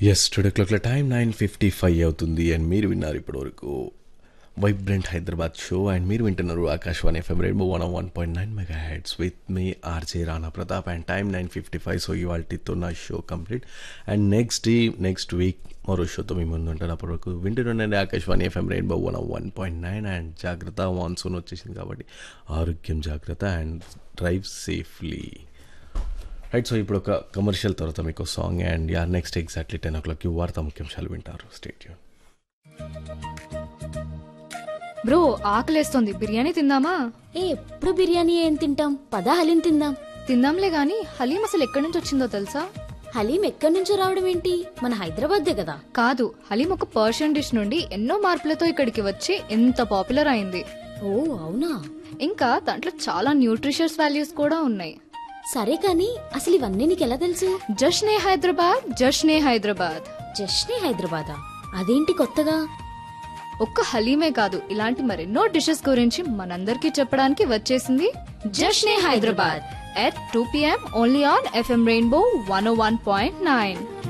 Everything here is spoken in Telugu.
ఎస్ టుడే క్లాక్ల టైం నైన్ ఫిఫ్టీ ఫైవ్ అవుతుంది అండ్ మీరు విన్నారు ఇప్పటివరకు వైబ్రెంట్ హైదరాబాద్ షో అండ్ మీరు వింటున్నారు Akashvani FM rainbow one one point nine mega heads with మీ RJ Rana Pratap and time nine fifty five so ఇవాళతో నా show complete and next day next week మరో షోతో మీ ముందు ఉంటాను అప్పటి వరకు వింటున్నాండి Akashvani FM rainbow one one point nine and జాగ్రత్త మాన్సూన్ వచ్చేసింది కాబట్టి ఆరోగ్యం జాగ్రత్త and drive safely right so ఇప్పుడు ఒక కమర్షియల్ తర్వాత మీకు song and yeah next exactly ten ఓ క్లాక్కి వార్తా ముఖ్యాంశాలు వింటారు స్టేట్ బ్రో ఆకలేస్తోంది బిర్యానీ తిందామా ఏ ఎప్పుడు బిర్యానీ ఏం తింటాం పదా హలీం తిందాం తిందాంలే గాని హలీం అసలు ఎక్కడి నుంచి వచ్చిందో తెలుసా హలీం ఎక్కడి నుంచో రావడం ఏంటి మన హైదరాబాద్దే కదా కాదు హలీం ఒక పర్షియన్ డిష్ నుండి ఎన్నో మార్పులతో ఇక్కడికి వచ్చి ఎంత పాపులర్ అయింది ఓ అవునా ఇంకా దాంట్లో చాలా న్యూట్రిషియస్ వాల్యూస్ కూడా ఉన్నాయి సరే కాని అసలు ఇవన్నీ నీకెలా తెలుసు జష్నే హైదరాబాద్ జష్నే హైదరాబాద్ జస్ట్నే హైదరాబాదా అదేంటి కొత్తగా ఒక్క హలీమే కాదు ఇలాంటి మరెన్నో డిషెస్ గురించి మనందరికీ చెప్పడానికి వచ్చేసింది Jashne Hyderabad at two PM only on FM rainbow one one point nine